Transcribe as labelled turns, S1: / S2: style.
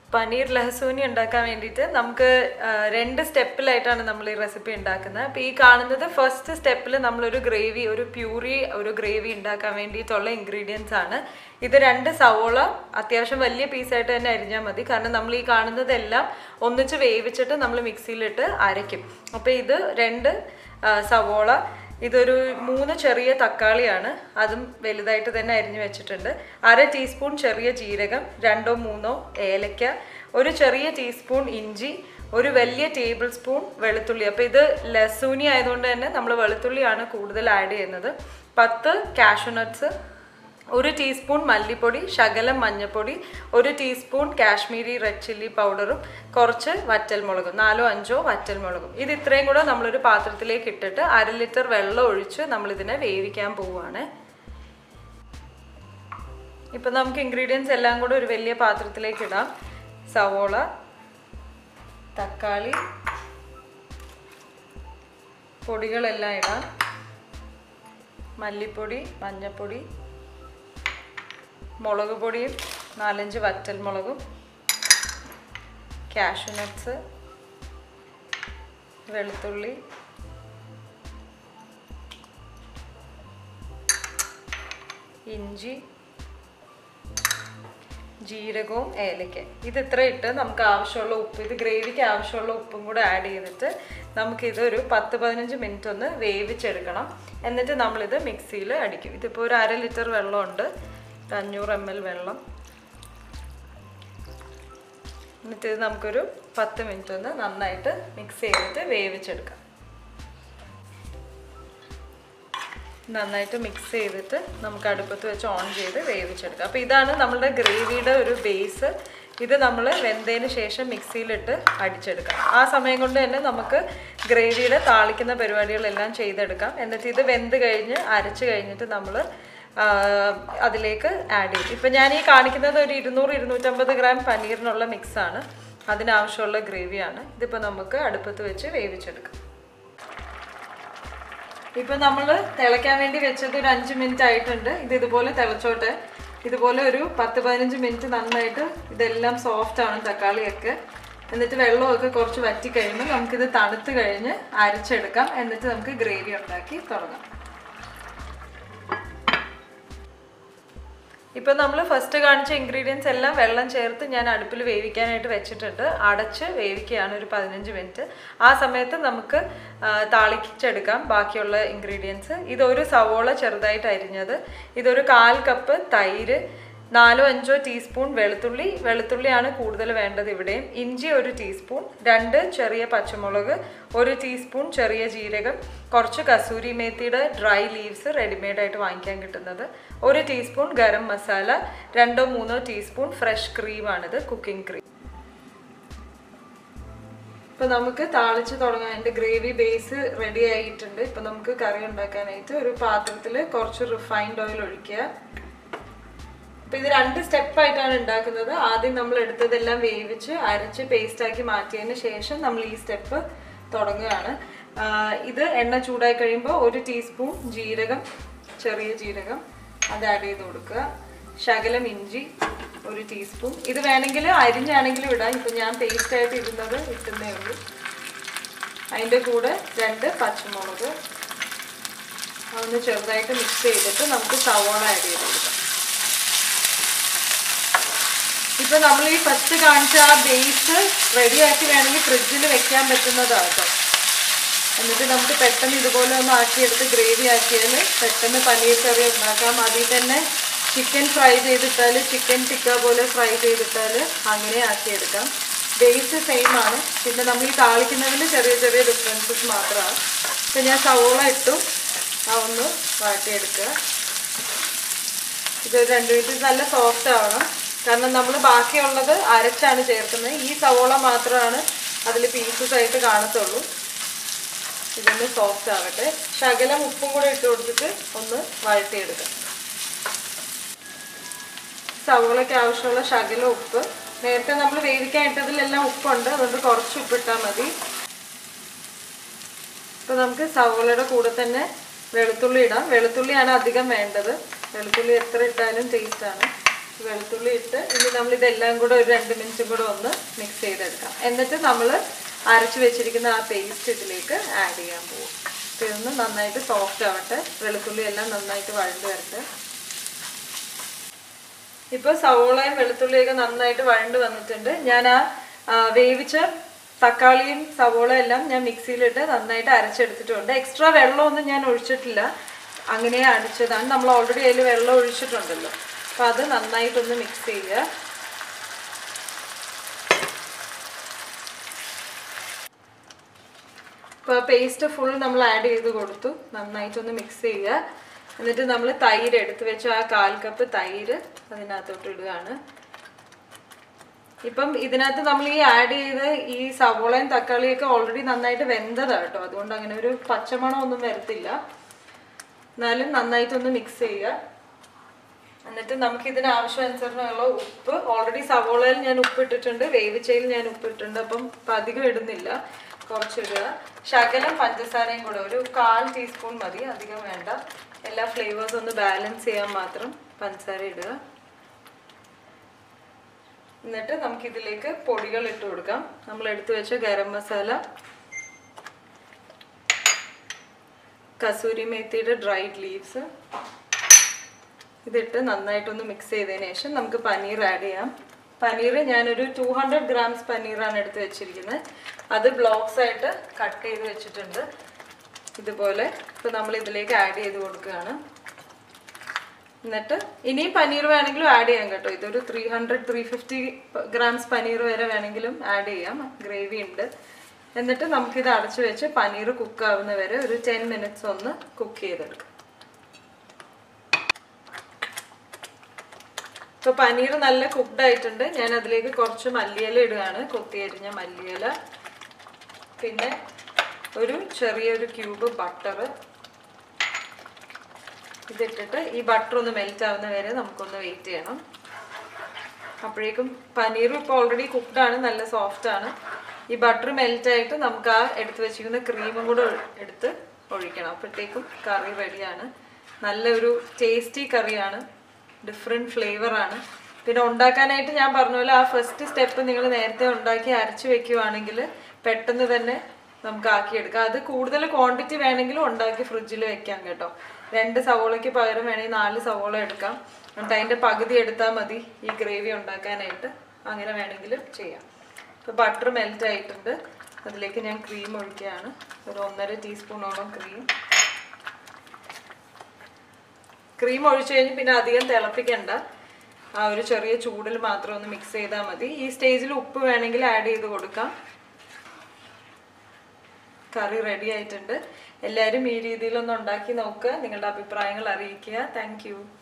S1: പനീർ ലഹസൂനി ഉണ്ടാക്കാൻ വേണ്ടിയിട്ട് നമുക്ക് ആ, രണ്ട് സ്റ്റെപ്പിലായിട്ടാണ് നമ്മൾ ഈ റെസിപ്പി ഉണ്ടാക്കുന്നത് അപ്പോൾ ഈ കാണുന്നത് ഫസ്റ്റ് സ്റ്റെപ്പിൽ നമ്മളൊരു ഗ്രേവി ഒരു പ്യൂരി ഒരു ഗ്രേവി ഉണ്ടാക്കാൻ വേണ്ടിയിട്ടുള്ള ഇൻഗ്രീഡിയൻസ് ആണ് ഇത് രണ്ട് സവോള അത്യാവശ്യം വലിയ പീസായിട്ട് തന്നെ അരിഞ്ഞാൽ മതി കാരണം നമ്മൾ ഈ കാണുന്നതെല്ലാം ഒന്നിച്ച് വേവിച്ചിട്ട് നമ്മൾ മിക്സിയിലിട്ട് അരയ്ക്കും അപ്പോൾ ഇത് രണ്ട് ആ, സവോള ഇതൊരു മൂന്ന് ചെറിയ തക്കാളിയാണ് അതും വലുതായിട്ട് തന്നെ അരിഞ്ഞു വെച്ചിട്ടുണ്ട് അര ടീസ്പൂൺ ചെറിയ ജീരകം രണ്ടോ മൂന്നോ ഏലക്ക ഒരു ചെറിയ ടീസ്പൂൺ ഇഞ്ചി ഒരു വലിയ ടേബിൾ സ്പൂൺ വെളുത്തുള്ളി അപ്പോൾ ഇത് ലസൂനി ആയതുകൊണ്ട് തന്നെ നമ്മൾ വെളുത്തുള്ളിയാണ് കൂടുതൽ ആഡ് ചെയ്യുന്നത് പത്ത് കാഷ്യൂ നട്ട്സ് ഒരു ടീസ്പൂൺ മല്ലിപ്പൊടി ശകലം മഞ്ഞൾപ്പൊടി ഒരു ടീസ്പൂൺ കാശ്മീരി റെഡ് ചില്ലി പൗഡറും കുറച്ച് വറ്റൽമുളകും നാലോ അഞ്ചോ വറ്റൽമുളകും ഇത് ഇത്രയും കൂടെ നമ്മളൊരു പാത്രത്തിലേക്ക് ഇട്ടിട്ട് അര ലിറ്റർ വെള്ളം ഒഴിച്ച് നമ്മളിതിനെ വേവിക്കാൻ പോവുകയാണ് ഇപ്പം നമുക്ക് ഇൻഗ്രീഡിയൻസ് എല്ലാം കൂടെ ഒരു വലിയ പാത്രത്തിലേക്ക് ഇടാം സവോള തക്കാളി പൊടികളെല്ലാം ഇടാം മല്ലിപ്പൊടി മഞ്ഞൾപ്പൊടി മുളക് പൊടിയും നാലഞ്ച് വറ്റൽ മുളകും കാഷ്യൂ നട്ട്സ് വെളുത്തുള്ളി ഇഞ്ചി ജീരകവും ഏലക്ക ഇത് ഇത്ര ഇട്ട് നമുക്ക് ആവശ്യമുള്ള ഉപ്പ് ഇത് ഗ്രേവിക്ക് ആവശ്യമുള്ള ഉപ്പും കൂടെ ആഡ് ചെയ്തിട്ട് നമുക്കിത് ഒരു പത്ത് പതിനഞ്ച് മിനിറ്റ് ഒന്ന് വേവിച്ചെടുക്കണം എന്നിട്ട് നമ്മളിത് മിക്സിയിൽ അടിക്കും ഇതിപ്പോൾ ഒരു അര ലിറ്റർ വെള്ളമുണ്ട് ഒരു അഞ്ഞൂറ് എം എൽ വെള്ളം എന്നിട്ട് ഇത് നമുക്കൊരു പത്ത് മിനിറ്റ് ഒന്ന് നന്നായിട്ട് മിക്സ് ചെയ്തിട്ട് വേവിച്ചെടുക്കാം നന്നായിട്ട് മിക്സ് ചെയ്തിട്ട് നമുക്ക് അടുപ്പത്ത് വെച്ച് ഓൺ ചെയ്ത് വേവിച്ചെടുക്കാം അപ്പോൾ ഇതാണ് നമ്മുടെ ഗ്രേവിയുടെ ഒരു ബേസ് ഇത് നമ്മൾ വെന്തതിന് ശേഷം മിക്സിയിലിട്ട് അടിച്ചെടുക്കാം ആ സമയം കൊണ്ട് തന്നെ നമുക്ക് ഗ്രേവിയുടെ താളിക്കുന്ന പരിപാടികളെല്ലാം ചെയ്തെടുക്കാം എന്നിട്ട് ഇത് വെന്ത് കഴിഞ്ഞ് അരച്ച് കഴിഞ്ഞിട്ട് നമ്മൾ അതിലേക്ക് ആഡ് ചെയ്യും ഇപ്പം ഞാൻ ഈ കാണിക്കുന്നത് ഒരു ഇരുന്നൂറ് ഇരുന്നൂറ്റമ്പത് ഗ്രാം പനീറിനുള്ള മിക്സാണ് അതിനാവശ്യമുള്ള ഗ്രേവിയാണ് ഇതിപ്പോൾ നമുക്ക് അടുപ്പത്ത് വെച്ച് വേവിച്ചെടുക്കാം ഇപ്പൊ നമ്മൾ തിളയ്ക്കാൻ വേണ്ടി വെച്ചത് ഒരു അഞ്ച് മിനിറ്റ് ആയിട്ടുണ്ട് ഇത് ഇതുപോലെ തിളച്ചോട്ടെ ഇതുപോലെ ഒരു പത്ത് പതിനഞ്ച് മിനിറ്റ് നന്നായിട്ട് ഇതെല്ലാം സോഫ്റ്റ് ആണ് തക്കാളിയൊക്കെ എന്നിട്ട് വെള്ളമൊക്കെ കുറച്ച് വറ്റി കഴിയുമ്പോൾ നമുക്കിത് തണുത്ത് കഴിഞ്ഞ് അരച്ചെടുക്കാം എന്നിട്ട് നമുക്ക് ഗ്രേവി ഉണ്ടാക്കി തുടങ്ങാം ഇപ്പം നമ്മൾ ഫസ്റ്റ് കാണിച്ച ഇൻഗ്രീഡിയൻസ് എല്ലാം വെള്ളം ചേർത്ത് ഞാൻ അടുപ്പിൽ വേവിക്കാനായിട്ട് വെച്ചിട്ടുണ്ട് അടച്ച് വേവിക്കുകയാണ് ഒരു പതിനഞ്ച് മിനിറ്റ് ആ സമയത്ത് നമുക്ക് ആ, താളിച്ചെടുക്കാം ബാക്കിയുള്ള ഇൻഗ്രീഡിയൻസ് ഇതൊരു സവോള ചെറുതായിട്ട് അരിഞ്ഞത് ഇതൊരു കാൽ കപ്പ് തൈര് നാലോ അഞ്ചോ ടീസ്പൂൺ വെളുത്തുള്ളി വെളുത്തുള്ളിയാണ് കൂടുതൽ വേണ്ടത് ഇവിടെയും ഇഞ്ചി ഒരു ടീസ്പൂൺ രണ്ട് ചെറിയ പച്ചമുളക് ഒരു ടീസ്പൂൺ ചെറിയ ജീരകം കുറച്ച് കസൂരി മേത്തിയുടെ ഡ്രൈ ലീവ്സ് റെഡിമെയ്ഡായിട്ട് വാങ്ങിക്കാൻ കിട്ടുന്നത് ഒരു ടീസ്പൂൺ ഗരം മസാല രണ്ടോ മൂന്നോ ടീസ്പൂൺ ഫ്രഷ് ക്രീമാണിത് കുക്കിംഗ് ക്രീം ഇപ്പൊ നമുക്ക് താളിച്ച് തുടങ്ങാൻ എൻ്റെ ഗ്രേവി ബേസ് റെഡി ആയിട്ടുണ്ട് ഇപ്പൊ നമുക്ക് കറി ഉണ്ടാക്കാനായിട്ട് ഒരു പാത്രത്തിൽ കുറച്ച് റിഫൈൻഡ് ഓയിൽ ഒഴിക്കുക അപ്പൊ ഇത് രണ്ട് സ്റ്റെപ്പ് ആയിട്ടാണ് ഉണ്ടാക്കുന്നത് ആദ്യം നമ്മൾ എടുത്തതെല്ലാം വേവിച്ച് അരച്ച് പേസ്റ്റ് ആക്കി മാറ്റിയതിന് ശേഷം നമ്മൾ ഈ സ്റ്റെപ്പ് തുടങ്ങുകയാണ് ആ, ഇത് എണ്ണ ചൂടായി കഴിയുമ്പോൾ ഒരു ടീസ്പൂൺ ജീരകം ചെറിയ ജീരകം അത് ആഡ് ചെയ്ത് കൊടുക്കുക ശകലം ഇഞ്ചി ഒരു ടീസ്പൂൺ ഇത് വേണമെങ്കിൽ അരിഞ്ഞാണെങ്കിലും ഇടാം ഇപ്പം ഞാൻ പേസ്റ്റ് ആയിട്ട് ഇടുന്നത് ഇട്ടുന്നേ ഉള്ളൂ അതിൻ്റെ കൂടെ രണ്ട് പച്ചമുളക് അതൊന്ന് ചെറുതായിട്ട് മിക്സ് ചെയ്തിട്ട് നമുക്ക് സവോള ആഡ് ചെയ്ത് കൊടുക്കാം ഇപ്പൊ നമ്മൾ ഈ ഫസ്റ്റ് കാണിച്ച ആ ബേസ് റെഡിയാക്കി വേണമെങ്കിൽ ഫ്രിഡ്ജിൽ വെക്കാൻ പറ്റുന്നതാണ് കേട്ടോ എന്നിട്ട് നമുക്ക് പെട്ടെന്ന് ഇതുപോലെ ഒന്ന് ആക്കിയെടുത്ത് ഗ്രേവി ആക്കിയാൽ പെട്ടെന്ന് പനീർ കറി ഉണ്ടാക്കാം അതിൽ തന്നെ ചിക്കൻ ഫ്രൈ ചെയ്തിട്ടാൽ ചിക്കൻ ടിക്ക പോലെ ഫ്രൈ ചെയ്തിട്ടാൽ അങ്ങനെ ആക്കിയെടുക്കാം ബേസ് സെയിം ആണ് പിന്നെ നമ്മൾ ഈ താളിക്കുന്നതിൽ ചെറിയ ചെറിയ ഡിഫറൻസസ് മാത്രമാണ് ഇപ്പം ഞാൻ സവോള ഇട്ടു ആ ഒന്ന് വാട്ടിയെടുക്കുക ഇത് രണ്ട് മിനിറ്റ് നല്ല സോഫ്റ്റ് ആവണം കാരണം നമ്മൾ ബാക്കിയുള്ളത് അരച്ചാണ് ചേർക്കുന്നത് ഈ സവോള മാത്രമാണ് അതിൽ പീസസ് ആയിട്ട് കാണത്തുള്ളൂ ഇതൊന്ന് സോഫ്റ്റ് ആവട്ടെ ശകലം ഉപ്പും കൂടെ ഇട്ട് കൊടുത്തിട്ട് ഒന്ന് വഴറ്റിയെടുക്കാം സവോളയ്ക്ക് ആവശ്യമുള്ള ശകലം ഉപ്പ് നേരത്തെ നമ്മൾ വേവിക്കാൻ ഇട്ടതിലെല്ലാം ഉപ്പുണ്ട് അതുകൊണ്ട് കുറച്ച് ഉപ്പിട്ടാൽ മതി ഇപ്പൊ നമുക്ക് സവോളയുടെ കൂടെ തന്നെ വെളുത്തുള്ളി ഇടാം വെളുത്തുള്ളിയാണ് അധികം വേണ്ടത് വെളുത്തുള്ളി എത്ര ഇട്ടാലും ടേസ്റ്റ് ആണ് വെളുത്തുള്ളി ഇട്ട് ഇനി നമ്മൾ ഇതെല്ലാം കൂടെ ഒരു രണ്ട് മിനിറ്റും കൂടെ ഒന്ന് മിക്സ് ചെയ്തെടുക്കാം എന്നിട്ട് നമ്മൾ അരച്ച് വെച്ചിരിക്കുന്ന ആ പേസ്റ്റ് ഇതിലേക്ക് ആഡ് ചെയ്യാൻ പോകും അപ്പോൾ ഇതൊന്ന് നന്നായിട്ട് സോഫ്റ്റ് ആവട്ടെ വെളുത്തുള്ളി എല്ലാം നന്നായിട്ട് വഴണ്ട് വരട്ടെ ഇപ്പോൾ സവോളയും വെളുത്തുള്ളിയൊക്കെ നന്നായിട്ട് വഴണ്ട് വന്നിട്ടുണ്ട് ഞാൻ ആ ആ, വേവിച്ച തക്കാളിയും സവോളയും എല്ലാം ഞാൻ മിക്സിയിലിട്ട് നന്നായിട്ട് അരച്ചെടുത്തിട്ടുണ്ട് എക്സ്ട്രാ വെള്ളമൊന്നും ഞാൻ ഒഴിച്ചിട്ടില്ല അങ്ങനെ അടിച്ചതാണ് നമ്മൾ ഓൾറെഡി അതിൽ വെള്ളം ഒഴിച്ചിട്ടുണ്ടല്ലോ അപ്പോൾ അത് നന്നായിട്ടൊന്ന് മിക്സ് ചെയ്യുക ഇപ്പോൾ പേസ്റ്റ് ഫുൾ നമ്മൾ ആഡ് ചെയ്ത് കൊടുത്തു നന്നായിട്ടൊന്ന് മിക്സ് ചെയ്യുക എന്നിട്ട് നമ്മൾ തൈര് എടുത്ത് വെച്ച ആ കാൽ കപ്പ് തൈര് അതിനകത്തോട്ട് ഇടുകയാണ് ഇപ്പം ഇതിനകത്ത് നമ്മൾ ഈ ആഡ് ചെയ്ത് ഈ സവോളയും തക്കാളിയൊക്കെ ഓൾറെഡി നന്നായിട്ട് വെന്തതാണ് കേട്ടോ അതുകൊണ്ട് അങ്ങനെ ഒരു പച്ചമണം ഒന്നും വരത്തില്ല എന്നാലും നന്നായിട്ടൊന്ന് മിക്സ് ചെയ്യുക എന്നിട്ട് നമുക്ക് ഇതിന് ആവശ്യാനുസരണമുള്ള ഉപ്പ് ഓൾറെഡി സവോളയിൽ ഞാൻ ഉപ്പ് ഇട്ടിട്ടുണ്ട് വേവിച്ചയിൽ ഞാൻ ഉപ്പ് ഇട്ടിട്ടുണ്ട് അപ്പം ഇപ്പം അധികം ഇടുന്നില്ല കുറച്ചിടുക ശകലം പഞ്ചസാരയും കൂടെ ഒരു കാൽ ടീസ്പൂൺ മതി അധികം വേണ്ട എല്ലാ ഫ്ലേവേഴ്സ് ഒന്ന് ബാലൻസ് ചെയ്യാൻ മാത്രം പഞ്ചസാര ഇടുക എന്നിട്ട് നമുക്കിതിലേക്ക് പൊടികൾ ഇട്ട് കൊടുക്കാം നമ്മൾ എടുത്തു വെച്ച ഗരം മസാല കസൂരി മേത്തിയുടെ ഡ്രൈഡ് ലീവ്സ് ഇതിട്ട് നന്നായിട്ടൊന്ന് മിക്സ് ചെയ്തതിന് ശേഷം നമുക്ക് പനീർ ആഡ് ചെയ്യാം പനീർ ഞാനൊരു ടു ഹൺഡ്രഡ് ഗ്രാംസ് പനീറാണ് എടുത്ത് വെച്ചിരിക്കുന്നത് അത് ബ്ലോക്സ് ആയിട്ട് കട്ട് ചെയ്ത് വെച്ചിട്ടുണ്ട് ഇതുപോലെ ഇപ്പോൾ നമ്മൾ ഇതിലേക്ക് ആഡ് ചെയ്ത് കൊടുക്കുകയാണ് എന്നിട്ട് ഇനിയും പനീർ വേണമെങ്കിലും ആഡ് ചെയ്യാം കേട്ടോ ഇതൊരു three hundred three fifty grams paneer വരെ വേണമെങ്കിലും ആഡ് ചെയ്യാം ഗ്രേവി ഉണ്ട് എന്നിട്ട് നമുക്കിത് അടച്ചു വെച്ച് പനീർ കുക്ക് ആവുന്ന വരെ ഒരു ടെൻ മിനിറ്റ്സ് ഒന്ന് കുക്ക് ചെയ്തെടുക്കാം ഇപ്പോൾ പനീർ നല്ല കുക്ക്ഡ് ആയിട്ടുണ്ട് ഞാൻ അതിലേക്ക് കുറച്ച് മല്ലിയില ഇടുകയാണ് കൊത്തിയരിഞ്ഞ മല്ലിയില പിന്നെ ഒരു ചെറിയൊരു ക്യൂബ് ബട്ടർ ഇതിട്ടിട്ട് ഈ ബട്ടർ ഒന്ന് മെൽറ്റ് ആവുന്ന വരെ നമുക്കൊന്ന് വെയിറ്റ് ചെയ്യണം അപ്പോഴേക്കും പനീർ ഇപ്പോൾ ഓൾറെഡി കുക്ക്ഡ് ആണ് നല്ല സോഫ്റ്റ് ആണ് ഈ ബട്ടർ മെൽറ്റ് ആയിട്ട് നമുക്ക് ആ എടുത്ത് വെച്ചിരിക്കുന്ന ക്രീമും കൂടെ എടുത്ത് ഒഴിക്കണം അപ്പോഴത്തേക്കും കറി റെഡിയാണ് നല്ലൊരു ടേസ്റ്റി കറിയാണ് ഡിഫറെൻറ്റ് ഫ്ലേവറാണ് പിന്നെ ഉണ്ടാക്കാനായിട്ട് ഞാൻ പറഞ്ഞ പോലെ ആ ഫസ്റ്റ് സ്റ്റെപ്പ് നിങ്ങൾ നേരത്തെ ഉണ്ടാക്കി അരച്ച് വെക്കുവാണെങ്കിൽ പെട്ടെന്ന് തന്നെ നമുക്ക് ആക്കിയെടുക്കാം അത് കൂടുതൽ ക്വാണ്ടിറ്റി വേണമെങ്കിലും ഉണ്ടാക്കി ഫ്രിഡ്ജിൽ വെക്കാം കേട്ടോ രണ്ട് സവോളയ്ക്ക് പകരം വേണമെങ്കിൽ നാല് സവോള എടുക്കാം എന്നിട്ട് അതിൻ്റെ പകുതി എടുത്താൽ മതി ഈ ഗ്രേവി ഉണ്ടാക്കാനായിട്ട് അങ്ങനെ വേണമെങ്കിലും ചെയ്യാം ഇപ്പോൾ ബട്ടർ മെൽറ്റ് ആയിട്ടുണ്ട് അതിലേക്ക് ഞാൻ ക്രീം ഒഴിക്കുകയാണ് ഒരു ഒന്നര ടീസ്പൂണോളം ക്രീം ക്രീം ഒഴിച്ചു കഴിഞ്ഞ് പിന്നെ അധികം തിളപ്പിക്കണ്ട ആ ഒരു ചെറിയ ചൂടിൽ മാത്രം ഒന്ന് മിക്സ് ചെയ്താൽ മതി ഈ സ്റ്റേജിൽ ഉപ്പ് വേണമെങ്കിൽ ആഡ് ചെയ്ത് കൊടുക്കാം കറി റെഡി ആയിട്ടുണ്ട് എല്ലാവരും ഈ രീതിയിലൊന്ന് ഉണ്ടാക്കി നോക്കുക നിങ്ങളുടെ അഭിപ്രായങ്ങൾ അറിയിക്കുക താങ്ക്